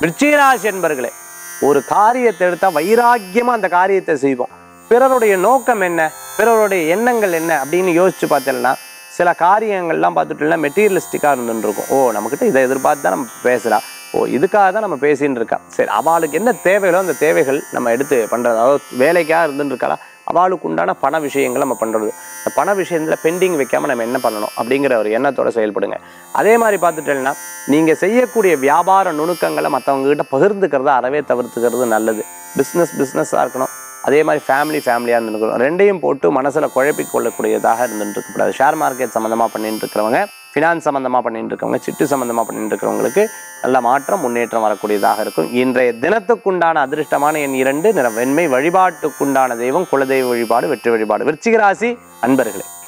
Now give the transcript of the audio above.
விருச்சிகராசி என்பர்களே ஒரு காரியத்தை எடுத்தால் வைராக்கியமாக அந்த காரியத்தை செய்வோம் பிறருடைய நோக்கம் என்ன பிறருடைய எண்ணங்கள் என்ன அப்படின்னு யோசிச்சு பார்த்தோம்னா சில காரியங்கள்லாம் பார்த்துட்டோம்னா மெட்டீரியலிஸ்டிக்காக இருந்துட்டு இருக்கும் ஓ நம்மக்கிட்ட இதை எதிர்பார்த்து தான் நம்ம பேசுகிறா ஓ இதுக்காக தான் நம்ம பேசின்னு இருக்கா சரி அவளுக்கு என்ன தேவைகளோ அந்த தேவைகள் நம்ம எடுத்து பண்ணுறது அதாவது வேலைக்காக இருந்துட்டு இருக்காளா அவளுக்கு உண்டான பண விஷயங்கள் நம்ம பண்ணுறது இந்த பண விஷயத்தில் பெண்டிங் வைக்காமல் நம்ம என்ன பண்ணணும் அப்படிங்கிற ஒரு எண்ணத்தோட செயல்படுங்க அதே மாதிரி பார்த்துட்டேன்னா நீங்கள் செய்யக்கூடிய வியாபார நுணுக்கங்களை மற்றவங்க கிட்ட பகிர்ந்துக்கிறத அறவே தவிர்த்துக்கிறது நல்லது பிஸ்னஸ் பிஸ்னஸாக இருக்கணும் அதே மாதிரி ஃபேமிலி ஃபேமிலியாக இருந்துருக்கணும் ரெண்டையும் போட்டு மனசில் குழப்பிக் கொள்ளக்கூடியதாக இருந்துட்டு இருக்கக்கூடாது ஷேர் மார்க்கெட் சம்மந்தமாக பண்ணிட்டு இருக்கிறவங்க ஃபினான்ஸ் சம்மந்தமாக பண்ணிட்டு இருக்கவங்க சிட்டு சம்மந்தமாக பண்ணிட்டு இருக்கிறவங்களுக்கு நல்ல மாற்றம் முன்னேற்றம் வரக்கூடியதாக இருக்கும் இன்றைய தினத்துக்குண்டான அதிர்ஷ்டமான எண் இரண்டு நிற வெண்மை வழிபாட்டுக்குண்டான தெய்வம் குலதெய்வ வழிபாடு வெற்றி வழிபாடு விருச்சிகராசி அன்பர்களே